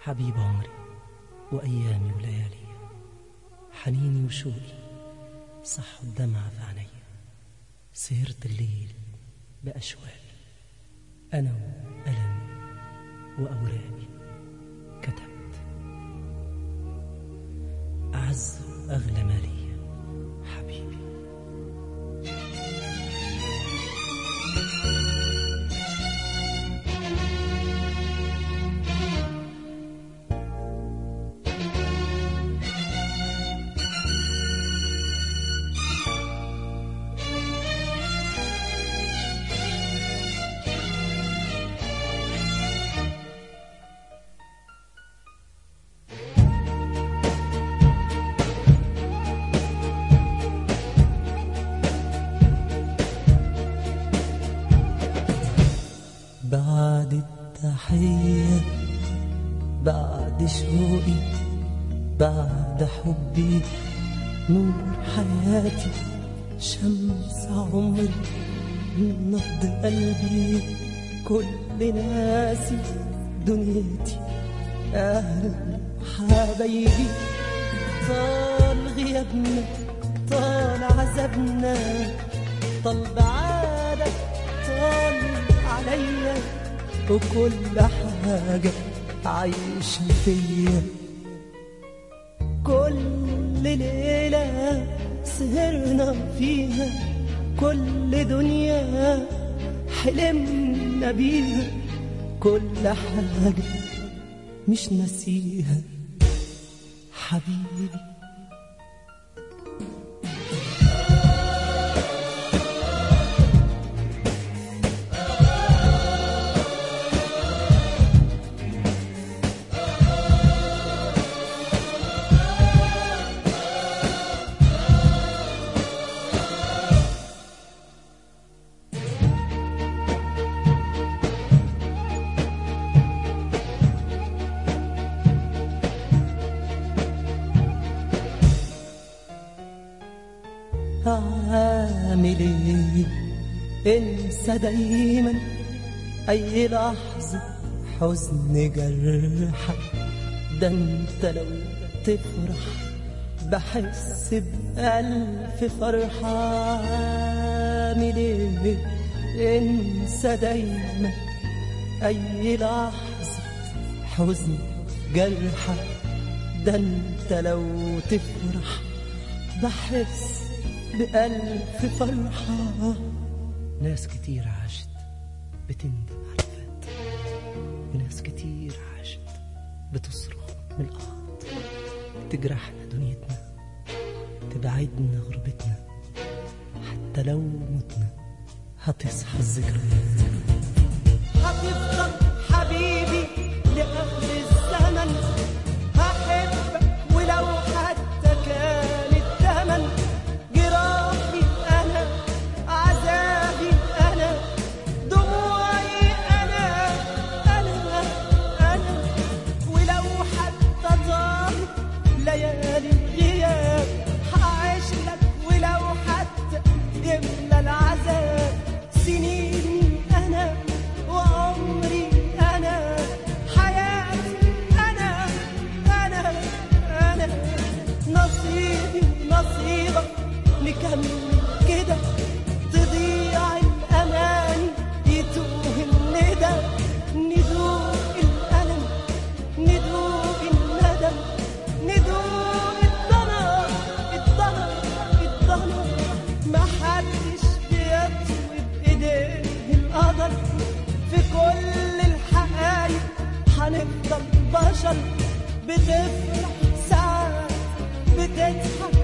حبيب عمري وأيامي وليالي حنيني وشوقي صح الدمع في عيني سهرت الليل بأشواقي أنا وألمي وأوراقي كتبت أعز وأغلى ما ليا حبيبي بعد التحية بعد شوقي بعد حبي نور حياتي شمس عمري نبض قلبي كل ناسي دنيتي أهل حبايبي طال غيابنا طال عذابنا طال بعادك طال عليا وكل حاجة عايشة فيا كل ليلة سهرنا فيها كل دنيا حلمنا بيها كل حاجة مش ناسيها حبيبي هعمل ايه انسى دايما اي لحظة حزن جرحك ده انت لو تفرح بحس بألف فرحة عامل ايه انسى دايما اي لحظة حزن جرحك ده انت لو تفرح بحس بألف فرحة ناس كتير عاشت بتندم على الفات وناس كتير عاشت بتصرخ من الأرض تجرحنا دنيتنا تبعدنا غربتنا حتى لو متنا هتصحى الذكريات هتفضل حبيبي لأهل الزمن هحبك ولو حتى كان الثمن جراحي أنا عذابي أنا دموعي أنا أنا أنا ولو حتى طال ليالي الغياب هعيش لك ولو حتى يملى العذاب سنيني أنا وعمري أنا حياتي أنا أنا أنا نصيبي نصيبك نكمل كده تضيع الأمان يتوه الندى ندوق الألم ندوق الندم ندوق الضنا الضنا الضنا ما حدش بيطوي بإيديه القدر في كل الحقايق هنفضل بشر بتفرح ساعات بتضحك